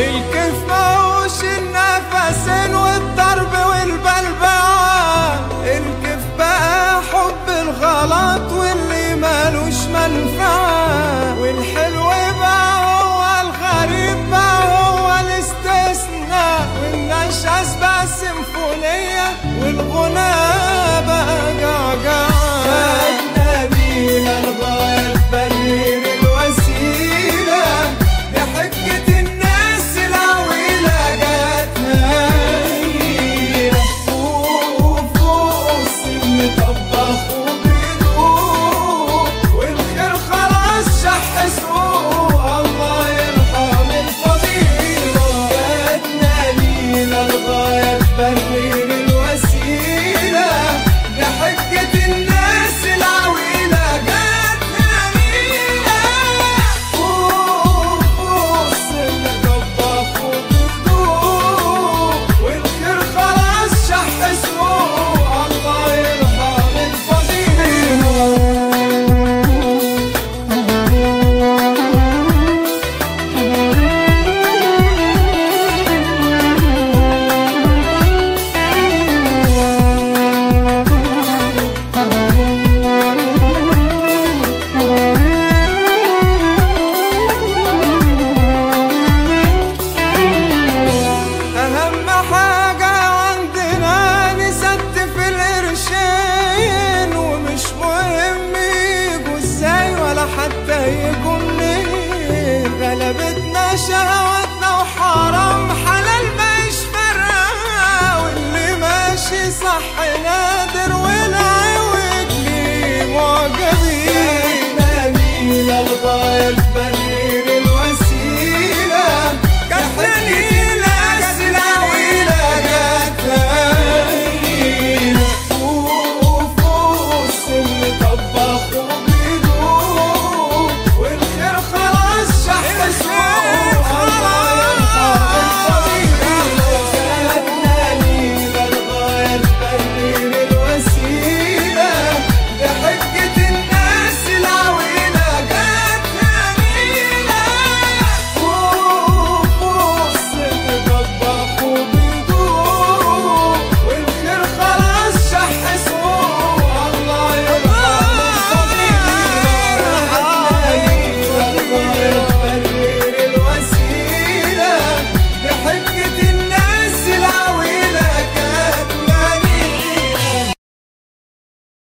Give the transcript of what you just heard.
الكيف ماهوش النفسين والضرب والبلبعة الكيف بقى حب الغلط واللي مالوش منفعة والحلو بقى هو الغريب بقى هو الاستثناء والنشاز بقى سيمفونية والغناء بقى جعجعة نبينا الغاية تبرر الوسيلة لحجة الناس العويلة جاتنا هيلة فوق فوق السن طبخ وبيدوق والخير خلاص شح سوق الله يرحم الفضيلة جاتنا لينا الغاية تبرر الوسيلة لحجة الناس العويلة جاتنا لينا فوق فوق السن طبخ وبيدوق والخير خلاص شح سوق الله يرحم الفضيلة أهم حاجة عندنا نستف القرشين ومش مهم يجوا ازاي ولا حتى يجوا منين غلبتنا شهواتنا وحرام حلال مش فارقة واللي ماشي صح نادر والعوج ليه معجبين نبيل الغاية